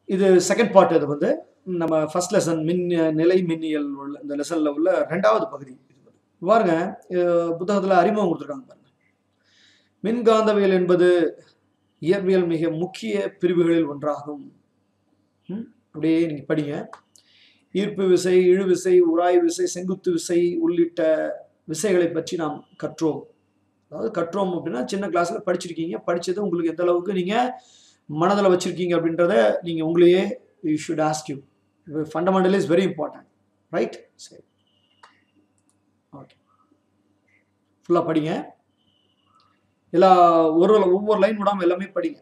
இது second part இது வந்து நம்ம ஃபர்ஸ்ட் லெசன் மின் நிலை மின்னியல் உள்ள இந்த லெசனில் உள்ள ரெண்டாவது பகுதி இது பாருங்க அஹ் புத்தகத்தில் அறிமுகம் கொடுத்துருக்காங்க பாருங்க மின்காந்தவியல் என்பது இயற்பியல் மிக முக்கிய பிரிவுகளில் ஒன்றாகும் ம், அப்படியே நீங்க படிங்க ஈர்ப்பு விசை இழு விசை உராய் விசை செங்குத்து விசை உள்ளிட்ட விசைகளை பற்றி நாம் கற்றோம் அதாவது கற்றோம் அப்படின்னா சின்ன கிளாஸ்ல படிச்சிருக்கீங்க படிச்சது உங்களுக்கு எந்த அளவுக்கு நீங்க மனதில் வச்சிருக்கீங்க அப்படின்றத நீங்க உங்களையே you should ask you fundamental is very important right சரி ஓகே ஃபுல்லாக படிங்க எல்லா ஒரு ஒவ்வொரு லைன் விடாமல் எல்லாமே படிங்க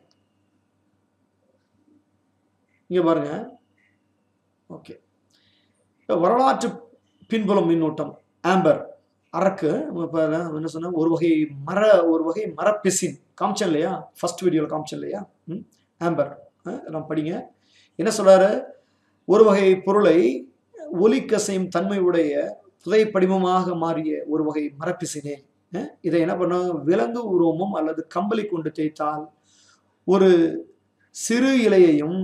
இங்க பாருங்க ஓகே இப்ப வரலாற்று பின்புலம் மின்னோட்டம் ஆம்பர் அரக்கு இப்போ என்ன சொன்ன ஒரு வகை மர ஒரு வகை மரப்பிசின் காமிச்சேன் இல்லையா ஃபர்ஸ்ட் வீடியோவில் காமிச்சேன் இல்லையா ம் ஆம்பர் எல்லாம் படிங்க என்ன சொல்றாரு ஒரு வகை பொருளை ஒலிக்கசையும் தன்மை உடைய புதை படிமமாக மாறிய ஒரு வகை மரப்பிசினே அஹ், இதை என்ன பண்ணும் விலங்கு உருவமும் அல்லது கம்பளி கொண்டு தேய்த்தால் ஒரு சிறு இலையையும்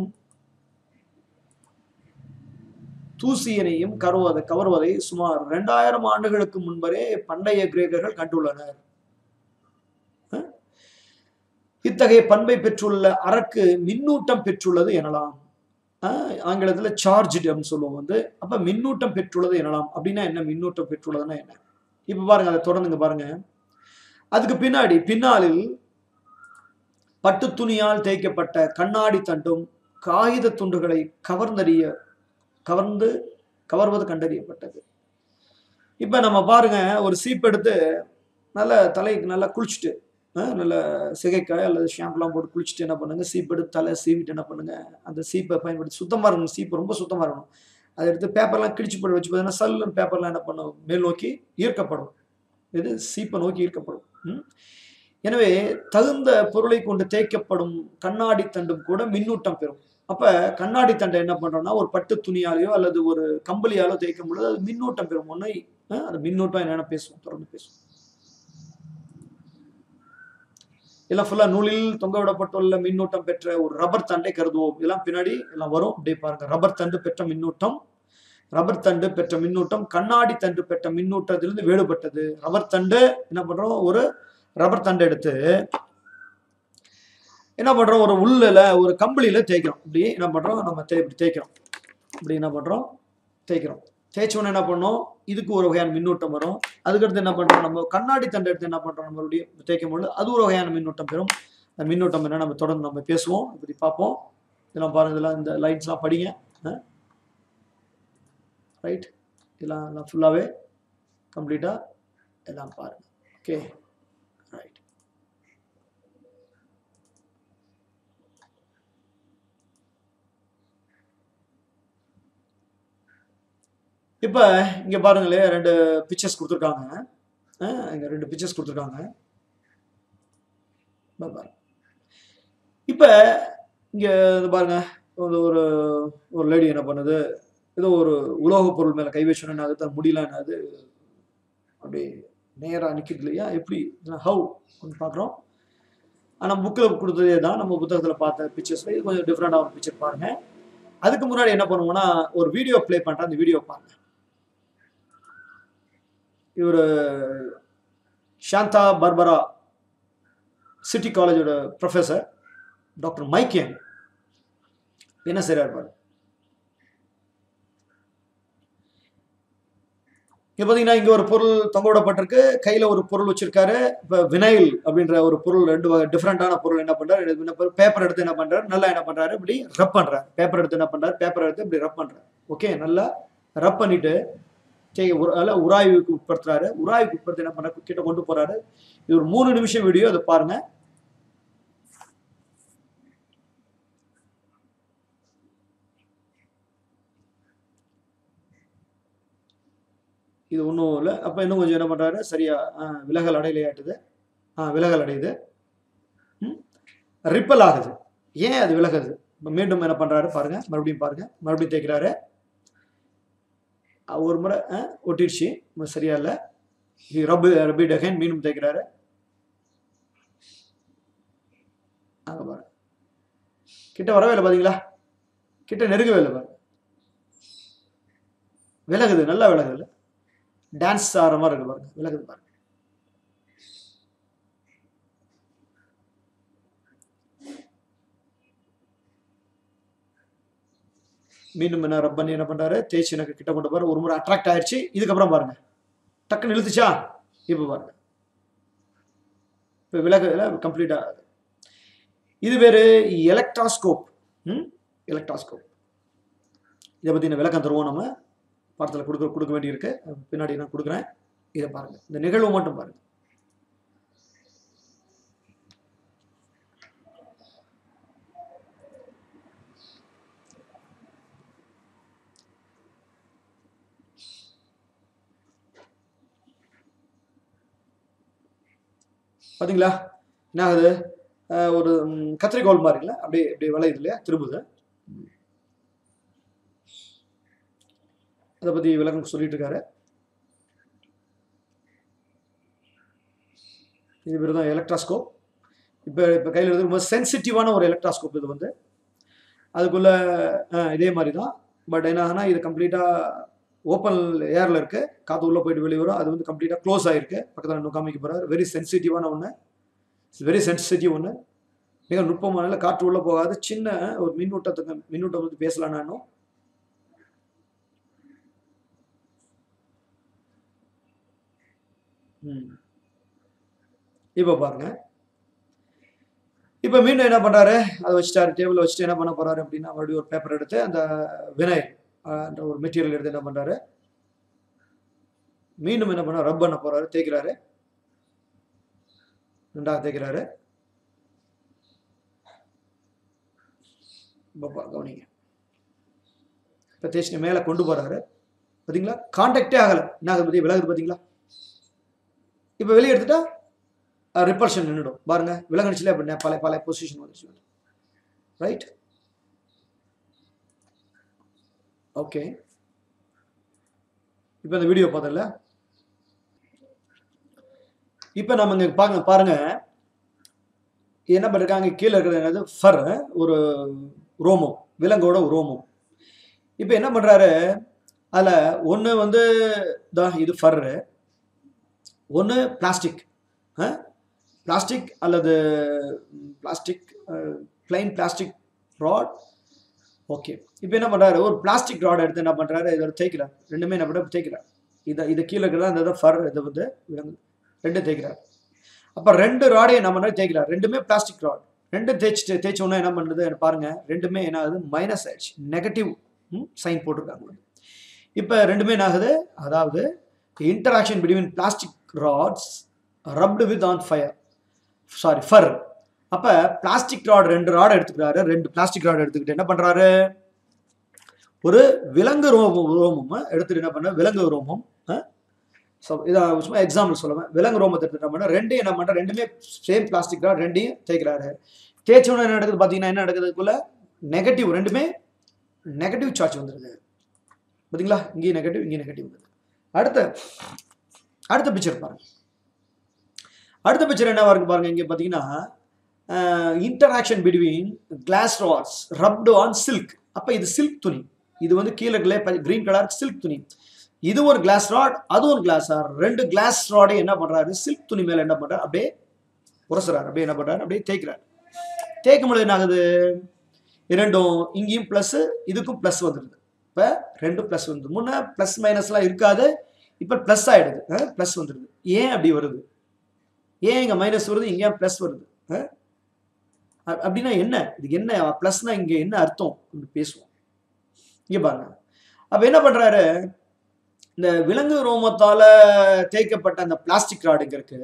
தூசியனையும் கருவதை கவர்வதை சுமார் இரண்டாயிரம் ஆண்டுகளுக்கு முன்பரே பண்டைய கிரேக்கர்கள் கண்டுள்ளனர் அஹ்? இத்தகைய பண்பை பெற்றுள்ள அரக்கு மின்னூட்டம் பெற்றுள்ளது எனலாம் அஹ், ஆங்கிலத்துல சார்ஜ் அப்படின்னு சொல்லுவோம் வந்து அப்ப மின்னூட்டம் பெற்றுள்ளது எனலாம் அப்படின்னா என்ன மின்னூட்டம் பெற்றுள்ளதுன்னா என்ன இப்ப பாருங்க அதை தொடர்ந்துங்க பாருங்க அதுக்கு பின்னாடி பின்னாளில் பட்டு துணியால் தேய்க்கப்பட்ட கண்ணாடி தண்டும் காகித துண்டுகளை கவர்ந்தறிய கவர்ந்து கவர்வது கண்டறியப்பட்டது இப்ப நம்ம பாருங்க ஒரு சீப் எடுத்து நல்ல தலைக்கு நல்லா குளிச்சுட்டு அஹ், நல்ல சிகைக்காய் அல்லது ஷாம்புலாம் போட்டு குளிச்சுட்டு என்ன பண்ணுங்க சீப் எடுத்து தலை சீவிட்டு என்ன பண்ணுங்க அந்த சீப்பை பயன்படுத்தி சுத்தமா இருக்கணும் சீப்பு ரொம்ப சுத்தமா இருக்கணும் அதை எடுத்து பேப்பர்லாம் கிழிச்சு போட்டு வச்சு பார்த்தீங்கன்னா சல்லுன்னு பேப்பர்லாம் என்ன பண்ணும் மேல் நோக்கி ஈர்க்கப்படும் இது சீப்பை நோக்கி ஈர்க்கப்படும் ம்? எனவே தகுந்த பொருளை கொண்டு தேய்க்கப்படும் கண்ணாடி தண்டும் கூட மின்னூட்டம் பெறும் அப்ப கண்ணாடி தண்டை என்ன பண்றோம்னா ஒரு பட்டு துணியாலேயோ அல்லது ஒரு கம்பளியாலோ தேய்க்கும் பொழுது அது மின்னூட்டம் பெறும் ஒன்றை அது மின்னூட்டம் என்னென்ன பேசுவோம் தொடர்ந்து பேசுவோம் எல்லாம் ஃபுல்லா நூலில் தொங்க விடப்பட்டுள்ள மின்னூட்டம் பெற்ற ஒரு ரப்பர் தண்டை கருதுவோம் இதெல்லாம் பின்னாடி எல்லாம் வரும் அப்படியே பாருங்க ரப்பர் தண்டு பெற்ற மின்னூட்டம் ரப்பர் தண்டு பெற்ற மின்னூட்டம் கண்ணாடி தண்டு பெற்ற மின்னூட்டத்திலிருந்து வேறுபட்டது ரப்பர் தண்டு என்ன பண்றோம் ஒரு ரப்பர் தண்டை எடுத்து என்ன பண்றோம் ஒரு உள்ளல ஒரு கம்பளியில தேய்க்கிறோம் இப்படி என்ன பண்றோம் நம்ம தே இப்படி தேய்க்கிறோம் இப்படி என்ன பண்றோம் தேய்க்கிறோம் தேய்ச்ச உடனே என்ன பண்ணோம் இதுக்கு ஒரு வகையான மின்னூட்டம் வரும் அதுக்கடுத்து என்ன பண்றோம் நம்ம கண்ணாடி தண்டை எடுத்து என்ன பண்றோம் நம்ம மறுபடியும் தேய்க்கும் பொழுது அது ஒரு வகையான மின்னூட்டம் பெறும் அந்த மின்னூட்டம் என்ன நம்ம தொடர்ந்து நம்ம பேசுவோம் இப்படி பார்ப்போம் இதெல்லாம் பாருங்க இதெல்லாம் இந்த லைன்ஸ்லாம் படிங்க ரைட் இதெல்லாம் எல்லாம் ஃபுல்லாகவே கம்ப்ளீட்டாக எல்லாம் பாருங்க ஓகே ரைட் இப்போ இங்கே பாருங்களேன் ரெண்டு பிக்சர்ஸ் கொடுத்துருக்காங்க இங்கே ரெண்டு பிக்சர்ஸ் கொடுத்துருக்காங்க இப்போ இங்கே இது பாருங்க ஒரு ஒரு ஒரு லேடி என்ன பண்ணுது ஏதோ ஒரு உலோகப் பொருள் மேலே கை வச்சோன்னு அது தன் முடியல அது அப்படி நேராக நிற்கிது இல்லையா எப்படி ஹவு பார்க்குறோம் ஆனால் புக்கில் கொடுத்ததே தான் நம்ம புத்தகத்தில் பார்த்த பிக்சர்ஸில் இது கொஞ்சம் டிஃப்ரெண்டாக ஒரு பிக்சர் பாருங்க அதுக்கு முன்னாடி என்ன பண்ணுவோம்னா ஒரு வீடியோ ப்ளே பண்ணுறேன் அந்த வீடியோ பாருங்க இவர் சாந்தா பர்பரா சிட்டி காலேஜோட ப்ரொஃபஸர் டாக்டர் மைக்கேன் என்ன செய்கிறார் பாரு இங்க பாத்தீங்கன்னா இங்க ஒரு பொருள் தொங்க விடப்பட்டிருக்கு கையில ஒரு பொருள் வச்சிருக்காரு இப்ப வினைல் அப்படின்ற ஒரு பொருள் ரெண்டு வகை டிஃப்ரெண்டான பொருள் என்ன பண்றாரு பேப்பர் எடுத்து என்ன பண்றாரு நல்லா என்ன பண்றாரு இப்படி ரப் பண்றாரு பேப்பர் எடுத்து என்ன பண்றாரு பேப்பர் எடுத்து இப்படி ரப் பண்றாரு ஓகே நல்லா ரப் பண்ணிட்டு சரி ஒரு அதில் உராய்வுக்கு உட்படுத்துறாரு உராய்வுக்கு உட்படுத்தி என்ன பண்ண கிட்ட கொண்டு போறாரு இது ஒரு மூணு நிமிஷம் வீடியோ அதை பாருங்க இது ஒன்றும் இல்லை அப்போ இன்னும் கொஞ்சம் என்ன பண்ணுறாரு சரியா ஆ, விலகல் அடையலையாட்டுது ஆ விலகல் அடையுது ரிப்பல் ஆகுது ஏன் அது விலகுது இப்ப மீண்டும் என்ன பண்ணுறாரு பாருங்க மறுபடியும் பாருங்க மறுபடியும் தேய்க்கிறாரு அ, ஒரு முறை ஆ, ஒட்டிடுச்சு ம- சரியா இல்லை ரப்பு ரபி டகன் மீண்டும் தேய்க்கிறாரு அங்கே பாருங்க கிட்ட வரவே இல்லை பார்த்தீங்களா கிட்ட நெருங்கவே இல்லை பாருங்க விலகுது நல்லா விலகுது இல்லை டான்ஸ் ஆடுற மாதிரி இருக்கு பாருங்க விலகுது பாருங்க மீண்டும் என்ன ரப் பண்ணி என்ன பண்றாரு தேய்ச்சி எனக்கு கிட்ட கொண்டு பாரு ஒரு முறை அட்ராக்ட் ஆயிடுச்சு இதுக்கப்புறம் பாருங்க டக்குன்னு இழுத்துச்சா இப்போ பாருங்க இப்போ விலகு கம்ப்ளீட் ஆகுது இது பேரு எலக்ட்ராஸ்கோப் ம் எலக்ட்ராஸ்கோப் இதை பற்றி விளக்கம் தருவோம் நம்ம பாடத்தில் கொடுக்க கொடுக்க வேண்டியிருக்கு பின்னாடி நான் கொடுக்குறேன் இதை பாருங்க இந்த நிகழ்வு மட்டும் பாருங்க பாத்தீங்களா என்ன ஆகுது அஹ் ஒரு ம், கத்திரிக்கோல் மாதிரி இல்லை அப்படியே அப்படியே விளையுது இல்லையா திரும்புது அதை பத்தி விளக்கம் சொல்லிட்டு இருக்காரு இது பேர் தான் எலக்ட்ராஸ்கோப் இப்போ இப்போ கையில் இருந்து ரொம்ப சென்சிட்டிவான ஒரு எலக்ட்ராஸ்கோப் இது வந்து அதுக்குள்ள அஹ், இதே மாதிரி தான் பட் என்ன ஆகுனா இது கம்ப்ளீட்டாக ஓப்பன் ஏரில் இருக்கு காற்று உள்ளே போயிட்டு வெளியே வரும் அது வந்து கம்ப்ளீட்டாக க்ளோஸ் ஆகிருக்கு பக்கத்தில் இன்னும் காமிக்க போகிறார் வெரி சென்சிட்டிவான ஒன்று வெரி சென்சிட்டிவ் ஒன்று மிக நுட்பமான காற்று உள்ளே போகாது சின்ன ஒரு மின்னூட்டத்துக்கு மின்னூட்டம் வந்து பேசலாம் நானும் ம் இப்போ பாருங்க இப்போ மீண்டும் என்ன பண்றாரு அதை வச்சுட்டாரு டேபிள் வச்சுட்டு என்ன பண்ண போறாரு அப்படின்னா மறுபடியும் ஒரு பேப்பர் எடுத்து அந்த வினைல் என்ற ஒரு மெட்டீரியல் எடுத்து என்ன பண்றாரு மீண்டும் என்ன பண்ண ரப் பண்ண போறாரு தேய்க்கிறாரு ரெண்டாவது தேய்க்கிறாரு பாப்பா கவனிங்க இப்போ தேய்ச்சி மேலே கொண்டு போறாரு பார்த்தீங்களா கான்டாக்டே ஆகலை என்ன ஆகுது பத்தி விலகுது பார்த்தீங்களா இப்போ வெளியே எடுத்துட்டா ரிப்பல்ஷன் நின்றுடும் பாருங்க விலகணிச்சில அப்படி பழைய பழைய பொசிஷன் வந்துச்சு ரைட் ஓகே இப்போ இந்த வீடியோ பார்த்தல இப்போ நம்ம இங்க பாருங்க பாருங்க என்ன பண்ணிருக்காங்க கீழே இருக்கிறது என்னது ஃபர் ஒரு ரோமம் விலங்கோட ரோமம் இப்போ என்ன பண்றாரு அதில் ஒன்று வந்து தான் இது ஃபர்ரு ஒன்று பிளாஸ்டிக் பிளாஸ்டிக் அல்லது plastic plain plastic rod okay இப்போ என்ன பண்ணுறாரு ஒரு பிளாஸ்டிக் ராட் எடுத்து என்ன பண்ணுறாரு இதோட தேய்க்கிறார் ரெண்டுமே என்ன பண்ணுற தேய்க்கிறார் இதை இது கீழே இருக்கிறதா இந்த ஃபர் இது வந்து விலங்கு ரெண்டும் தேய்க்கிறார் அப்போ ரெண்டு ராடையும் என்ன பண்ணுறாரு தேய்க்கிறார் ரெண்டுமே பிளாஸ்டிக் ராட் ரெண்டும் தேய்ச்சிட்டு தேய்ச்ச உடனே என்ன பண்ணுது பாருங்க ரெண்டுமே என்ன ஆகுது மைனஸ் ஆயிடுச்சு நெகட்டிவ் சைன் போட்டிருக்காங்க இப்போ ரெண்டுமே என்ன ஆகுது அதாவது interaction between plastic rods rubbed with on fire sorry fur அப்போ பிளாஸ்டிக் ராட் ரெண்டு ராட் எடுத்துக்கிறாரு ரெண்டு பிளாஸ்டிக் ராட் எடுத்துக்கிட்டு என்ன பண்ணுறாரு ஒரு விலங்கு ரோமம் ரோமம் எடுத்துட்டு என்ன பண்ண விலங்கு ரோமம் ஸோ இதை சும்மா எக்ஸாம்பிள் சொல்லுவேன் விலங்கு ரோமத்தை எடுத்துட்டு என்ன பண்ண ரெண்டையும் என்ன பண்ணுற ரெண்டுமே சேம் பிளாஸ்டிக் ராட் ரெண்டையும் தேய்க்கிறாரு தேய்ச்ச உடனே என்ன நடக்குது பார்த்தீங்கன்னா என்ன நடக்குதுக்குள்ள நெகட்டிவ் ரெண்டுமே நெகட்டிவ் சார்ஜ் வந்துடுது பார்த்தீங்களா இங்கேயும் நெகட்டிவ் இங்கேயும் நெகட்டிவ் வந்துடுது அடுத்த அடுத்த பிக்சர் பாருங்க அடுத்த பிக்சர் என்ன இருக்கு பாருங்க இங்கே பார்த்தீங்கன்னா interaction between glass rods rubbed on silk அப்போ இது சில்க் துணி இது வந்து கீழே கிரீன் கலர் சில்க் துணி இது ஒரு கிளாஸ் ராட் அது ஒரு கிளாஸ் ராட் ரெண்டு கிளாஸ் ராடை என்ன பண்றாரு சில்க் துணி மேல என்ன பண்றாரு அப்படியே உரசுறாரு அப்படியே என்ன பண்றாரு அப்படியே தேய்க்கிறாரு தேய்க்கும் பொழுது என்ன ஆகுது இரண்டும் இங்கேயும் ப்ளஸ் இதுக்கும் ப்ளஸ் வந்துடுது இப்போ ரெண்டும் ப்ளஸ் வந்துடுது முன்னே ப்ளஸ் மைனஸ்லாம் இருக்காது இப்போ ப்ளஸ் ஆகிடுது ப்ளஸ் வந்துடுது ஏன் அப்படி வருது ஏன் இங்கே மைனஸ் வருது இங்கே ப்ளஸ் வருது அப்படின்னா என்ன இதுக்கு என்ன ப்ளஸ்னா இங்கே என்ன அர்த்தம் பேசுவோம் இங்கே பாருங்க அப்போ என்ன பண்ணுறாரு இந்த விலங்கு ரோமத்தால் தேய்க்கப்பட்ட அந்த பிளாஸ்டிக் ராடு இங்கே இருக்கு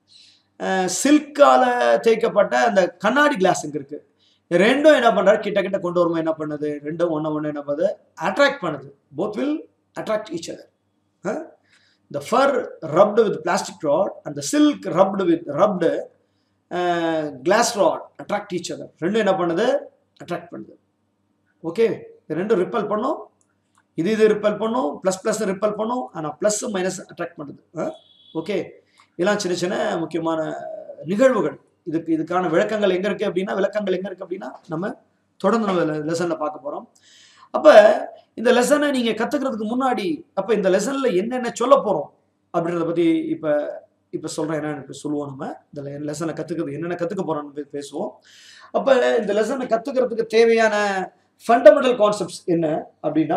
சில்கால தேய்க்கப்பட்ட அந்த கண்ணாடி கிளாஸ் இங்கே இருக்கு ரெண்டும் என்ன பண்ணுறாரு கிட்ட கிட்ட கொண்டு வரும்போது என்ன பண்ணுது ரெண்டும் ஒன்று ஒன்று என்ன பண்ணுது அட்ராக்ட் பண்ணுது both will attract each other the fur rubbed with plastic rod and the silk rubbed with rubbed uh, glass rod attract each other ரெண்டும் என்ன பண்ணுது அட்ராக்ட் பண்ணுது ஓகே இது ரெண்டும் ரிப்பல் பண்ணும் இது இது ரிப்பல் பண்ணும் ப்ளஸ் ப்ளஸ் ரிப்பல் பண்ணும் ஆனால் ப்ளஸ் மைனஸ் அட்ராக்ட் பண்ணுது ஓகே இதெல்லாம் சின்ன சின்ன முக்கியமான நிகழ்வுகள் இதுக்கு இதுக்கான விளக்கங்கள் எங்கே இருக்குது அப்படின்னா விளக்கங்கள் எங்கே இருக்குது அப்படின்னா நம்ம தொடர்ந்து நம்ம லெசன்ல பார்க்க போறோம் அப்ப இந்த லெசனை நீங்க கத்துக்கிறதுக்கு முன்னாடி அப்ப இந்த லெசன்ல என்னென்ன சொல்ல போறோம் அப்படின்றத பத்தி இப்ப இப்ப சொல்றேன் என்னன்னு இப்ப சொல்லுவோம் நம்ம இந்த லெசனை கத்துக்கிறது என்னென்ன கத்துக்க போறோம்னு பத்தி பேசுவோம் அப்ப இந்த லெசனை கத்துக்கிறதுக்கு தேவையான ஃபண்டமெண்டல் கான்செப்ட்ஸ் என்ன அப்படின்னா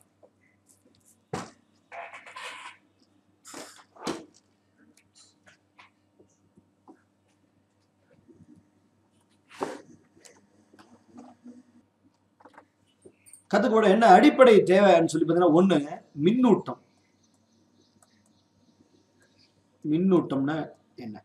கத்துக்கூட என்ன அடிப்படை தேவைன்னு சொல்லி பார்த்தீங்கன்னா ஒண்ணு மின்னூட்டம் மின்னூட்டம்னா என்ன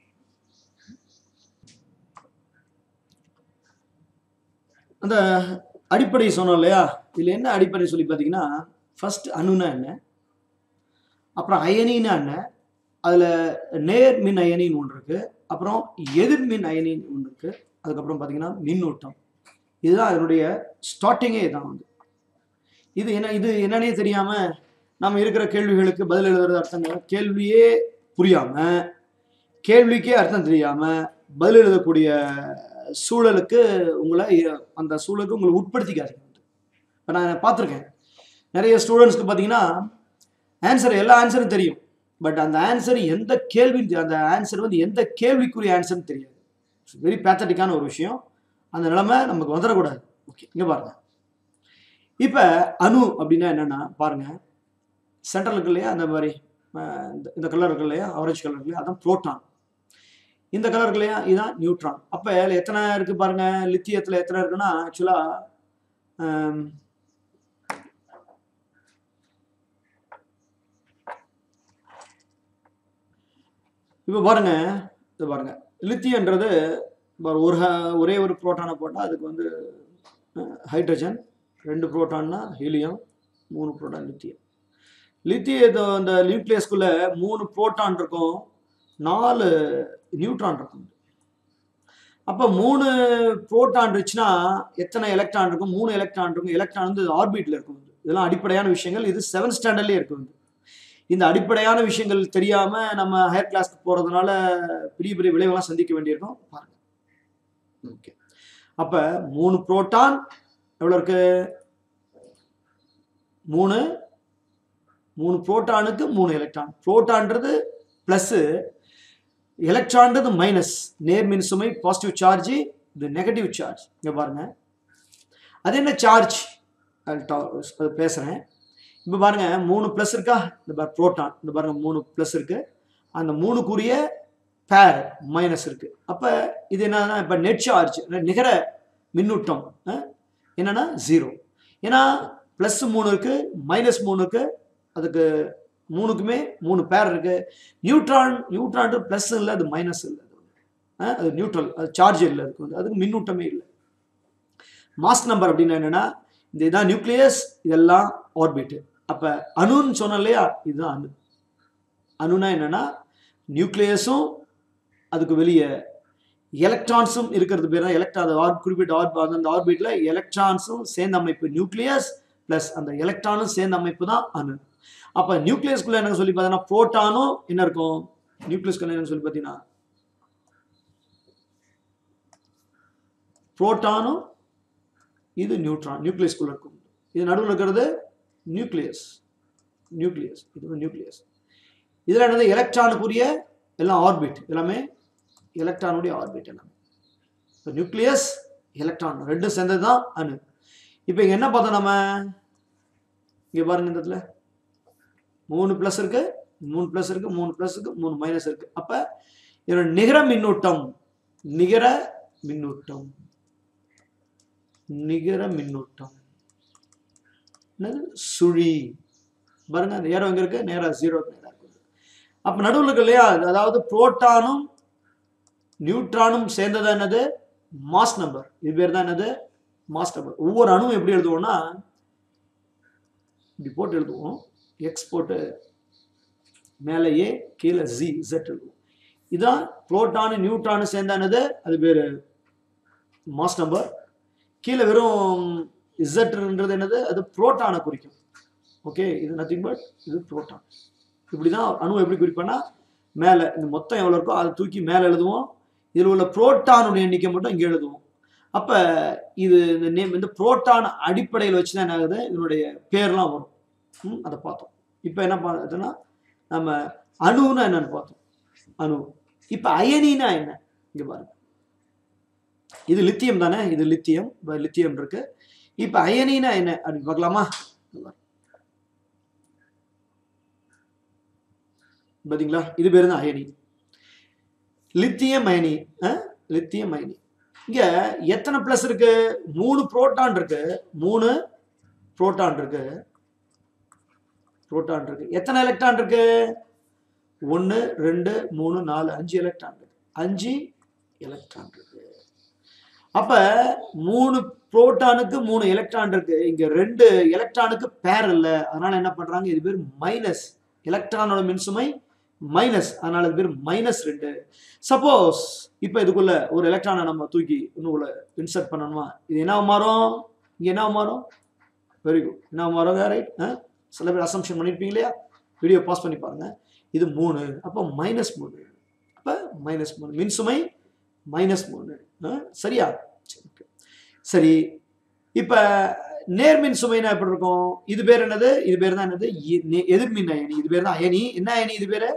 அந்த அடிப்படை சொன்னோம் இல்லையா இதுல என்ன அடிப்படை சொல்லி பார்த்தீங்கன்னா ஃபர்ஸ்ட் அணுனா என்ன அப்புறம் அயனின்னா என்ன அதுல நேர் மின் அயனின்னு ஒன்று இருக்கு அப்புறம் எதிர்மின் அயனின்னு ஒன்று இருக்கு அதுக்கப்புறம் பார்த்தீங்கன்னா மின்னூட்டம் இதுதான் அதனுடைய ஸ்டார்டிங்கே இதான் வந்து இது என்ன இது என்னன்னே தெரியாம நம்ம இருக்கிற கேள்விகளுக்கு பதில் எழுதுறது அர்த்தம் இல்லை. கேள்வியே புரியாம கேள்விக்கே அர்த்தம் தெரியாம பதில் எழுதக்கூடிய சூழலுக்கு உங்களை அந்த சூழலுக்கு உங்களை உட்படுத்திக்காதீங்க இப்போ நான் பார்த்துருக்கேன் நிறைய ஸ்டூடெண்ட்ஸ்க்கு பார்த்தீங்கன்னா ஆன்சர் எல்லா ஆன்சரும் தெரியும் பட் அந்த ஆன்சர் எந்த கேள்வி அந்த ஆன்சர் வந்து எந்த கேள்விக்குரிய ஆன்சர்னு தெரியாது வெரி பேத்தட்டிக்கான ஒரு விஷயம் அந்த நிலைமை நமக்கு வந்துடக்கூடாது ஓகே இங்க பாருங்க இப்ப அணு அப்படின்னா என்னன்னா பாருங்க சென்ட்ரல் இருக்கு இல்லையா அந்த மாதிரி அஹ், இந்த- இந்த கலர் இருக்கு இல்லையா ஆரஞ்சு கலர் இருக்கு இல்லையா அதான் புரோட்டான் இந்த கலர் இருக்கு இல்லையா இதுதான் நியூட்ரான் அப்ப இதுல எத்தனை இருக்கு பாருங்க லித்தியத்துல எத்தனை இருக்குன்னா ஆக்சுவலா இப்போ பாருங்க இது பாருங்க லித்தியன்றது பாரு, ஒரு ஹ- ஒரே ஒரு புரோட்டானை போட்டால் அதுக்கு வந்து ஹைட்ரஜன் ரெண்டு புரோட்டான்னா ஹீலியம் மூணு புரோட்டான் லித்தியம் லித்திய அந்த நியூக்ளியஸ்குள்ள மூணு புரோட்டான் இருக்கும் நாலு நியூட்ரான் இருக்கும் அப்போ மூணு புரோட்டான் இருந்துச்சுன்னா எத்தனை எலக்ட்ரான் இருக்கும் மூணு எலக்ட்ரான் இருக்கும் எலக்ட்ரான் வந்து ஆர்பிட்ல இருக்கும் இதெல்லாம் அடிப்படையான விஷயங்கள் இது செவன்த் ஸ்டாண்டர்ட்லேயே இருக்கும் இந்த அடிப்படையான விஷயங்கள் தெரியாம நம்ம ஹையர் கிளாஸ்க்கு போறதுனால பெரிய பெரிய விளைவுலாம் சந்திக்க வேண்டியிருக்கும் பாருங்க ஓகே அப்ப மூணு புரோட்டான் எவ்வளவு இருக்கு மூணு மூணு புரோட்டானுக்கு மூணு எலக்ட்ரான் புரோட்டான்றது பிளஸ் எலக்ட்ரான்றது மைனஸ் நேர்மின் சுமை பாசிட்டிவ் சார்ஜ் இது நெகட்டிவ் சார்ஜ் இங்க பாருங்க அது என்ன சார்ஜ் அது பேசுறேன் இப்போ பாருங்க மூணு ப்ளஸ் இருக்கா இந்த பாரு புரோட்டான் இந்த பாருங்க மூணு ப்ளஸ் இருக்கு அந்த மூணுக்குரிய பேர் மைனஸ் இருக்கு அப்ப இது என்னன்னா இப்ப நெட் சார்ஜ் நிகர மின்னூட்டம் அஹ், என்னன்னா ஜீரோ ஏன்னா ப்ளஸ் மூணு இருக்கு மைனஸ் மூணு இருக்கு அதுக்கு மூணுக்குமே மூணு பேர் இருக்கு நியூட்ரான் நியூட்ரான் ப்ளஸ் இல்லை அது மைனஸ் இல்லை அது அஹ், அது நியூட்ரல் அது சார்ஜ் இல்லை அதுக்கு வந்து அதுக்கு மின்னூட்டமே இல்லை மாஸ் நம்பர் அப்படின்னா என்னன்னா இந்த இதான் நியூக்ளியஸ் இதெல்லாம் ஆர்பிட் அப்ப அணுன்னு சொன்னோம் இல்லையா இதுதான் அணு அணுனா என்னன்னா நியூக்ளியஸும் அதுக்கு வெளியே எலக்ட்ரான்ஸும் இருக்கிறது பேர் தான் எலக்ட்ரான் அந்த ஆர் குறிப்பிட்ட ஆர்ப் அந்த ஆர்பிட்ல எலக்ட்ரான்ஸும் சேர்ந்த அமைப்பு நியூக்ளியஸ் பிளஸ் அந்த எலக்ட்ரானும் சேர்ந்த அமைப்பு தான் அணு அப்ப நியூக்ளியஸ்குள்ள என்ன சொல்லி பார்த்தீங்கன்னா புரோட்டானும் என்ன இருக்கும் நியூக்ளியஸ்குள்ள என்ன சொல்லி பார்த்தீங்கன்னா புரோட்டானும் இது நியூட்ரான் நியூக்ளியஸ்குள்ள இருக்கும் இது நடுவில் இருக்கிறது நியூக்ளியஸ் நியூக்ளியஸ் இது வந்து நியூக்ளியஸ் இதில் என்னது எலக்ட்ரானுக்குரிய எல்லாம் ஆர்பிட் எல்லாமே எலக்ட்ரானுடைய ஆர்பிட் எல்லாமே இப்போ நியூக்ளியஸ் எலக்ட்ரான் ரெண்டும் சேர்ந்தது தான் அணு இப்போ இங்கே என்ன பார்த்தோம் நம்ம இங்கே பாருங்க இந்த இடத்துல மூணு ப்ளஸ் இருக்கு மூணு ப்ளஸ் இருக்கு மூணு ப்ளஸ் இருக்கு மூணு மைனஸ் இருக்கு அப்போ இதோட நிகர மின்னூட்டம் நிகர மின்னூட்டம் நிகர மின்னூட்டம் என்னது சுழி பாருங்க அந்த ஏரோ எங்க இருக்கு நேரா ஜீரோ நேரா இருக்கு அப்ப நடுவில் இருக்கு இல்லையா அதாவது புரோட்டானும் நியூட்ரானும் சேர்ந்தது என்னது மாஸ் நம்பர் இது பேர் தான் என்னது மாஸ் நம்பர் ஒவ்வொரு அணுவும் எப்படி எழுதுவோம்னா இப்படி போட்டு எழுதுவோம் எக்ஸ் போட்டு மேலே ஏ கீழே ஜி Z எழுதுவோம் இதான் புரோட்டானு நியூட்ரானு சேர்ந்தா என்னது அது பேர் மாஸ் நம்பர் கீழே வெறும் இசட்ன்றது என்னது அது புரோட்டானை குறிக்கும் ஓகே இது நத்திங் பட் இது புரோட்டான் இப்படி தான் அணு எப்படி குறிப்பேன்னா மேலே இந்த மொத்தம் எவ்வளோ இருக்கோ அதை தூக்கி மேலே எழுதுவோம் இதில் உள்ள புரோட்டானுடைய எண்ணிக்கை மட்டும் இங்கே எழுதுவோம் அப்ப இது இந்த நேம் வந்து புரோட்டான் அடிப்படையில் வச்சு தான் என்ன ஆகுது இதனுடைய பேர்லாம் வரும் ம், அதை பார்த்தோம் இப்போ என்ன பார்த்தோம்னா நம்ம அணுன்னா என்னன்னு பார்த்தோம் அணு இப்போ அயனினா என்ன இங்க பாருங்க இது லித்தியம் தானே இது லித்தியம் இப்ப லித்தியம் இருக்கு இப்போ அயனினா என்ன அப்படின்னு பார்க்கலாமா இங்க பாருங்க. பாத்தீங்களா இது பேர் தான் அயனி லித்தியம் அயனி ஆ? லித்தியம் அயனி இங்க எத்தனை பிளஸ் இருக்கு மூணு புரோட்டான் இருக்கு மூணு புரோட்டான் இருக்கு புரோட்டான் இருக்கு எத்தனை எலக்ட்ரான் இருக்கு ஒன்று ரெண்டு மூணு நாலு அஞ்சு எலக்ட்ரான் இருக்கு அஞ்சு எலக்ட்ரான் இருக்கு அப்ப மூணு புரோட்டானுக்கு மூணு எலக்ட்ரான் இருக்கு இங்க ரெண்டு எலக்ட்ரானுக்கு பேர் இல்லை அதனால என்ன பண்றாங்க இது பேர் மைனஸ் எலக்ட்ரானோட மின்சுமை மைனஸ் அதனால இது பேர் மைனஸ் ரெண்டு சப்போஸ் இப்போ இதுக்குள்ள ஒரு எலக்ட்ரானை நம்ம தூக்கி இன்னும் இன்சர்ட் பண்ணணுமா இது என்ன மாறும் இங்க என்ன மாறும் வெரி குட் என்ன மாறும் ரைட் சில பேர் அசம்ஷன் பண்ணியிருப்பீங்க இல்லையா வீடியோ பாஸ் பண்ணி பாருங்க இது மூணு அப்போ மைனஸ் மூணு அப்போ மைனஸ் மூணு மின்சுமை மைனஸ் மூணு ஆ, சரியா சரி okay. சரி இப்போ நேர்மின் சுமைனா எப்படி இருக்கும் இது பேர் என்னது இது பேர் தான் என்னது எ- நே- எதிர்மின் அயனி இது பேர் தான் அயனி என்ன அயனி இது பேரு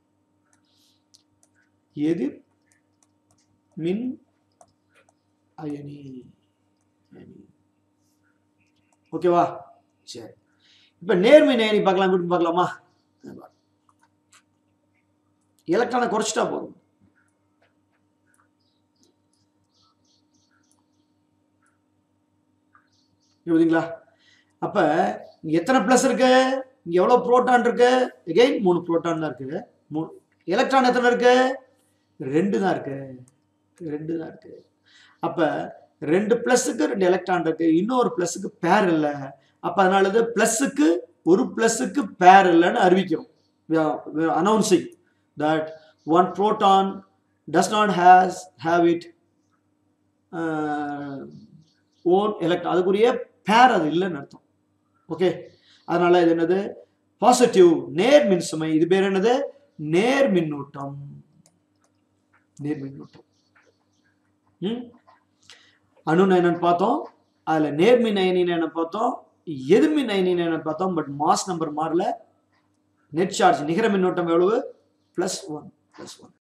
எதிர் மின் அயனி அயனி. ஓகேவா சரி இப்ப நேர்மின் அயனி பார்க்கலாம் எப்படி பார்க்கலாமா எலக்ட்ரானை குறைச்சிட்டா போதும் புரியுதுங்களா அப்ப இங்க எத்தனை பிளஸ் இருக்கு இங்க எவ்வளவு புரோட்டான் இருக்கு எகைன் மூணு புரோட்டான் தான் இருக்கு மூணு எலக்ட்ரான் எத்தனை இருக்கு ரெண்டு தான் இருக்கு ரெண்டு தான் இருக்கு அப்ப ரெண்டு பிளஸுக்கு ரெண்டு எலக்ட்ரான் இருக்கு இன்னொரு பிளஸுக்கு பேர் இல்லை அப்ப அதனால இது பிளஸுக்கு ஒரு பிளஸுக்கு பேர் இல்லைன்னு அறிவிக்கிறோம் announcing that one proton does not has have it own electron அதுக்குரிய பேர் அது இல்லைன்னு அர்த்தம் ஓகே அதனால இது என்னது பாசிட்டிவ் நேர் மின்சுமை இது பேர் என்னது நேர் மின்னூட்டம் நேர் மின்னூட்டம் ம் அணுன்னு என்னன்னு பார்த்தோம் அதுல நேர்மின் அயனின்னு என்ன பார்த்தோம் எதிர்மின் அயனின்னு என்ன பார்த்தோம் பட் மாஸ் நம்பர் மாறல நெட் சார்ஜ் நிகர மின்னோட்டம் எவ்வளவு பிளஸ் ஒன் பிளஸ் ஒன்